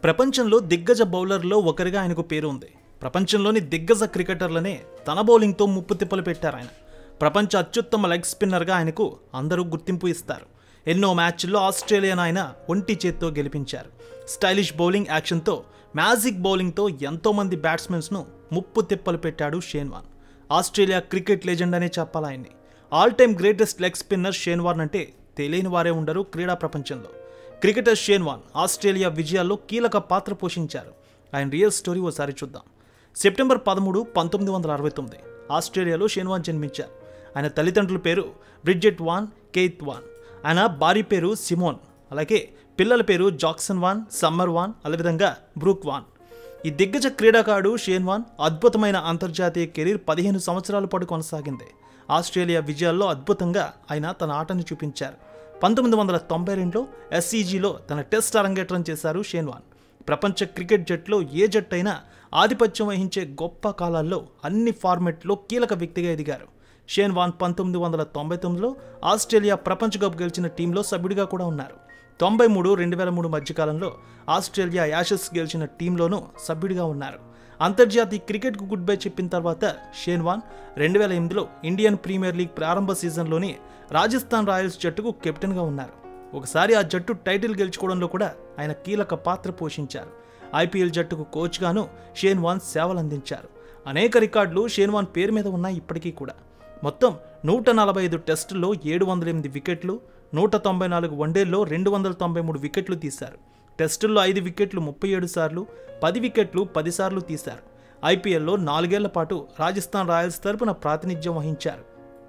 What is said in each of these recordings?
ప్రపంచంలో దిగ్గజ బౌలర్లో ఒకరిగా ఆయనకు పేరు ఉంది ప్రపంచంలోని దిగ్గజ క్రికెటర్లనే తన బౌలింగ్తో ముప్పు తిప్పలు పెట్టారు ఆయన ప్రపంచ అత్యుత్తమ లెగ్ స్పిన్నర్గా ఆయనకు అందరూ గుర్తింపు ఇస్తారు ఎన్నో మ్యాచ్ల్లో ఆస్ట్రేలియాను ఆయన ఒంటి చేత్తో గెలిపించారు స్టైలిష్ బౌలింగ్ యాక్షన్తో మ్యాజిక్ బౌలింగ్తో ఎంతోమంది బ్యాట్స్మెన్స్ను ముప్పు తిప్పలు పెట్టాడు షేన్వాన్ ఆస్ట్రేలియా క్రికెట్ లెజెండ్ అనే చెప్పాలి ఆయన్ని all time greatest leg spinner Shane Warne అంటే తెలియని వారే ఉండరు క్రీడా ప్రపంచంలో క్రికెటర్ షేన్వాన్ ఆస్ట్రేలియా విజయాల్లో కీలక పాత్ర పోషించారు ఆయన రియల్ స్టోరీ ఓసారి చూద్దాం సెప్టెంబర్ పదమూడు పంతొమ్మిది వందల అరవై తొమ్మిది ఆస్ట్రేలియాలో షేన్వాన్ జన్మించారు ఆయన తల్లిదండ్రుల పేరు బ్రిడ్జెట్ వాన్ కేత్ వాన్ ఆయన భార్య పేరు సిమోన్ అలాగే పిల్లల పేరు జాక్సన్ వాన్ సమ్మర్ వాన్ అదేవిధంగా బ్రూక్ వాన్ ఈ దిగ్గజ క్రీడాకారుడు షేన్వాన్ అద్భుతమైన అంతర్జాతీయ కెరీర్ పదిహేను సంవత్సరాల పాటు కొనసాగింది ఆస్ట్రేలియా విజయాల్లో అద్భుతంగా ఆయన తన ఆటను చూపించారు పంతొమ్మిది వందల తొంభై రెండులో ఎస్సీజీలో తన టెస్ట్ అరంగేట్రం చేశారు షేన్వాన్ ప్రపంచ క్రికెట్ జట్టులో ఏ జట్టు అయినా ఆధిపత్యం వహించే గొప్ప కాలాల్లో అన్ని ఫార్మెట్లో కీలక వ్యక్తిగా ఎదిగారు షేన్ వాన్ పంతొమ్మిది వందల తొంభై తొమ్మిదిలో ఆస్ట్రేలియా ప్రపంచ కప్ గెలిచిన టీంలో సభ్యుడిగా కూడా ఉన్నారు తొంభై మూడు రెండు వేల మూడు మధ్యకాలంలో ఆస్ట్రేలియా యాషెస్ గెలిచిన టీంలోనూ సభ్యుడిగా ఉన్నారు అంతర్జాతీయ క్రికెట్కు గుడ్ బై చెప్పిన తర్వాత షేన్ వాన్ రెండు వేల ఎనిమిదిలో ఇండియన్ ప్రీమియర్ లీగ్ ప్రారంభ సీజన్లోని రాజస్థాన్ రాయల్స్ జట్టుకు కెప్టెన్గా ఉన్నారు ఒకసారి ఆ జట్టు టైటిల్ గెలుచుకోవడంలో కూడా ఆయన కీలక పాత్ర పోషించారు ఐపీఎల్ జట్టుకు కోచ్గాను షేన్ వాన్ సేవలు అందించారు అనేక రికార్డులు షేన్ వాన్ పేరు మీద ఉన్నాయి ఇప్పటికీ కూడా మొత్తం నూట నలభై ఐదు టెస్టుల్లో ఏడు వందల ఎనిమిది వికెట్లు నూట తొంభై నాలుగు వన్డేల్లో రెండు వందల తొంభై మూడు వికెట్లు తీశారు టెస్టుల్లో ఐదు వికెట్లు ముప్పై ఏడు సార్లు పది వికెట్లు పది సార్లు తీశారు ఐపీఎల్లో నాలుగేళ్ల పాటు రాజస్థాన్ రాయల్స్ తరపున ప్రాతినిధ్యం వహించారు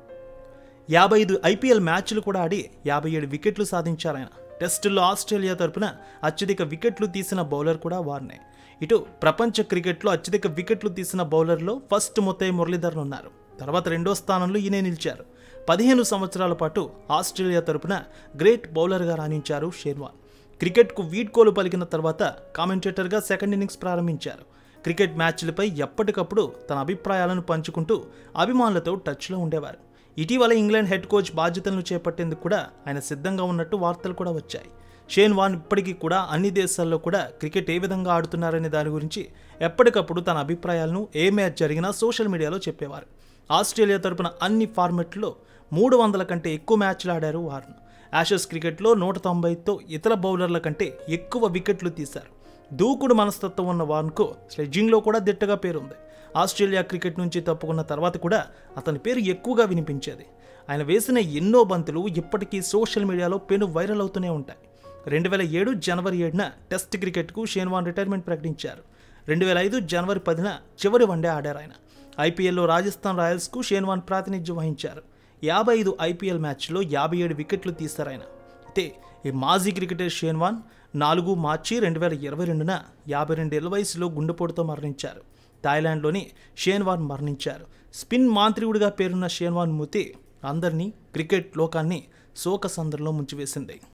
యాభై ఐదు ఐపీఎల్ మ్యాచ్లు కూడా ఆడి యాభై ఏడు వికెట్లు సాధించారు ఆయన టెస్టుల్లో ఆస్ట్రేలియా తరపున అత్యధిక వికెట్లు తీసిన బౌలర్ కూడా వారినే ఇటు ప్రపంచ క్రికెట్లో అత్యధిక వికెట్లు తీసిన బౌలర్లో ఫస్ట్ మొత్తై మురళీధరన్ ఉన్నారు తర్వాత రెండో స్థానంలో ఈయనే నిలిచారు పదిహేను సంవత్సరాల పాటు ఆస్ట్రేలియా తరపున గ్రేట్ బౌలర్గా రాణించారు షేర్వాన్ క్రికెట్కు వీడ్కోలు పలికిన తర్వాత కామెంటేటర్గా సెకండ్ ఇన్నింగ్స్ ప్రారంభించారు క్రికెట్ మ్యాచ్లపై ఎప్పటికప్పుడు తన అభిప్రాయాలను పంచుకుంటూ అభిమానులతో టచ్లో ఉండేవారు ఇటీవల ఇంగ్లాండ్ హెడ్ కోచ్ బాధ్యతలను చేపట్టేందుకు కూడా ఆయన సిద్ధంగా ఉన్నట్టు వార్తలు కూడా వచ్చాయి షేన్ వాన్ ఇప్పటికీ కూడా అన్ని దేశాల్లో కూడా క్రికెట్ ఏ విధంగా ఆడుతున్నారనే దాని గురించి ఎప్పటికప్పుడు తన అభిప్రాయాలను ఏ మ్యాచ్ జరిగినా సోషల్ మీడియాలో చెప్పేవారు ఆస్ట్రేలియా తరపున అన్ని ఫార్మెట్లో మూడు వందల కంటే ఎక్కువ మ్యాచ్లు ఆడారు వారు యాషెస్ క్రికెట్లో నూట తొంభైతో ఇతర బౌలర్ల కంటే ఎక్కువ వికెట్లు తీశారు దూకుడు మనస్తత్వం ఉన్న వాన్కు స్లెడ్జింగ్లో కూడా దిట్టగా పేరుంది ఆస్ట్రేలియా క్రికెట్ నుంచి తప్పుకున్న తర్వాత కూడా అతని పేరు ఎక్కువగా వినిపించేది ఆయన వేసిన ఎన్నో బంతులు ఇప్పటికీ సోషల్ మీడియాలో పెను వైరల్ అవుతూనే ఉంటాయి రెండు వేల ఏడు జనవరి ఏడున టెస్ట్ క్రికెట్కు షేన్వాన్ రిటైర్మెంట్ ప్రకటించారు రెండు వేల ఐదు జనవరి పదిన చివరి వన్డే ఆడారు ఆయన ఐపీఎల్లో రాజస్థాన్ రాయల్స్కు షేన్వాన్ ప్రాతినిధ్యం వహించారు యాభై ఐదు ఐపీఎల్ మ్యాచ్లో యాభై ఏడు వికెట్లు తీశారు ఆయన అయితే ఈ మాజీ క్రికెటర్ షేన్వాన్ నాలుగు మార్చి రెండు వేల ఇరవై రెండున యాభై రెండేళ్ల వయసులో గుండెపోటుతో మరణించారు థాయిలాండ్లోని షేన్వాన్ మరణించారు స్పిన్ మాంత్రికుడిగా పేరున్న షేన్వాన్ మూతి అందరినీ క్రికెట్ లోకాన్ని శోక సందర్లో ముంచివేసింది